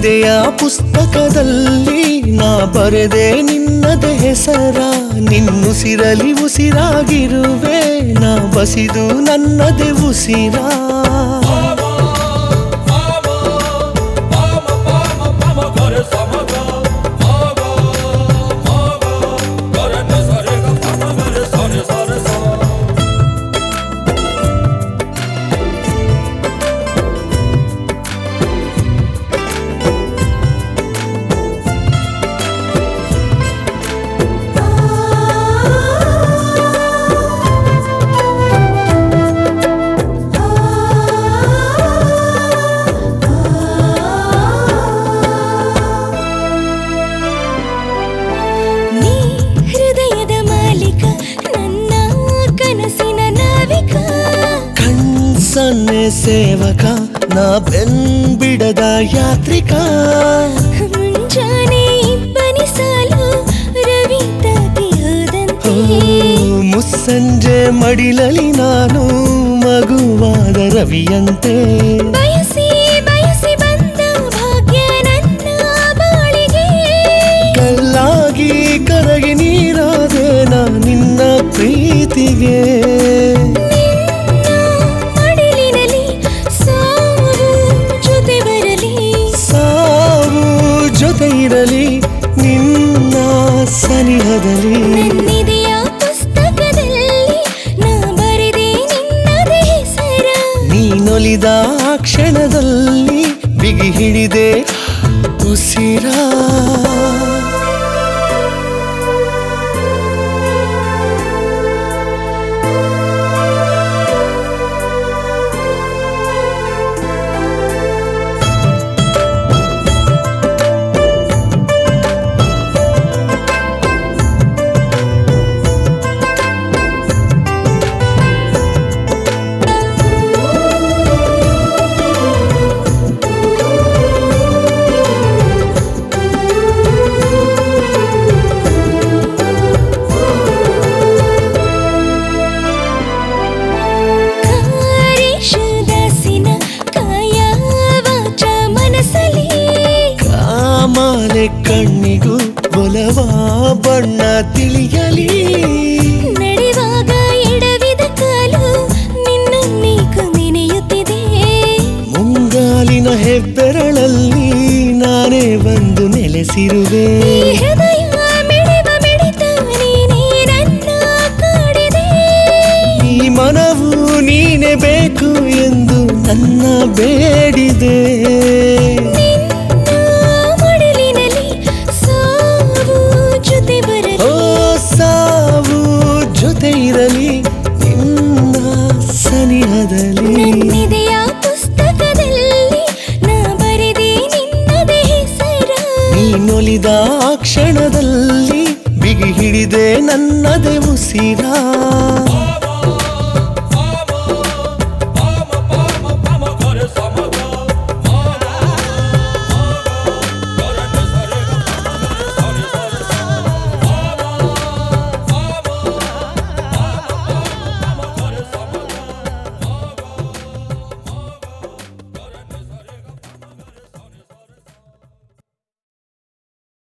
ನಿನ್ನೆದೆಯ ಪುಸ್ತಕದಲ್ಲಿ ನಾ ಬರೆದೆ ನಿನ್ನದೆ ಹೆಸರ ನಿನ್ನುಸಿರಲಿ ಉಸಿರಾಗಿರುವೆ ನಾ ಬಸಿದು ನನ್ನದೆ ಉಸಿರ ನೀ ಹೃದಯದ ಮಾಲೀಕ ನನ್ನ ಕನಸಿನ ನಾವಿಕ ಕಣ್ಸನ್ನೆ ಸೇವಕ ನಾ ಬೆನ್ಬಿಡದ ಯಾತ್ರಿಕ ಮುಂಜಾನೆ ಇಬ್ಬನಿ ಸಾಲು ರವಿ ತಾಗಿ ಓ, ಹೋದಂತೆ ಮುಸ್ಸಂಜೆ ಮಡಿಲಲಿ ನಾನು ಮಗುವಾದ ರವಿಯಂತೆ ಬಯಸಿ ಬಯಸಿ ಬಂದ ಭಾಗ್ಯ ನನ್ನ ಬಾಳಿಗೆ ಕಲ್ಲಾಗಿ ಕರಗಿ ನೀರಾದೆ ನಾ ನಿನ್ನ ಪ್ರೀತಿಗೆ ನಿನ್ನ ಮಡಿಲಿನಲ್ಲಿ ಸಾವು ಜೊತೆ ಬರಲಿ ಸಾವು ಜೊತೆ ಇರಲಿ ನಿನ್ನ ಸನಿಹದಲ್ಲಿ ನನ್ನಿದೆಯ ಪುಸ್ತಕದಲ್ಲಿ ನಾ ಬರೆದೆ ನಿನ್ನದೇ ಹೆಸರ ನೀನೊಲಿದ ಆ ಕ್ಷಣದಲ್ಲಿ ಬಿಗಿ ಹಿಡಿದೆ ಉಸಿರ ಕಾರೇಶದಾಸಿನ ಕಾಯ ವಾಚ ಮನಸಲಿ ಕಾಮಾಲೆ ಕಣ್ಣಿಗೂ ಒಲವಾ ಬಣ್ಣ ತಿಳಿಯಲಿ ನಡೆವಾಗ ಎಡವಿದ ಕಾಲು ನಿನ್ನ ನೀಕು ನೆನೆಯುತ್ತಿದೆ ಮುಂಗಾಲಿನ ಹೆಬ್ಬೆರಳಲ್ಲಿ ನಾನೇ ಬಂದು ನೆಲೆಸಿರುವೆ ಈ ಹೃದಯ ಮಿಡಿವ ಮಿಡಿತ ನೀನೇ ನನ್ನ ಕಾಡಿದೆ ಈ ಮನವು ನೀನೆ ಬೇಕು ಎಂದು ನನ್ನ ಬೇಡಿದೆ ನಿನ್ನ ಮಡಿಲಿನಲ್ಲಿ ಸಾವು ಜೊತೆ ಬರಲಿ ಓ ಸಾವು ಜೊತೆ ಇರಲಿ ನಿನ್ನ ಸನಿಹದಲ್ಲಿ ನನ್ನಿದೆಯ ಪುಸ್ತಕದಲ್ಲಿ ನಾ ಬರೆದೆ ನಿನ್ನದೇ ಹೆಸರ ನೀನೊಲಿದ ಆ ಕ್ಷಣದಲ್ಲಿ ಬಿಗಿ ಹಿಡಿದೆ ನನ್ನದೇ ಉಸಿರ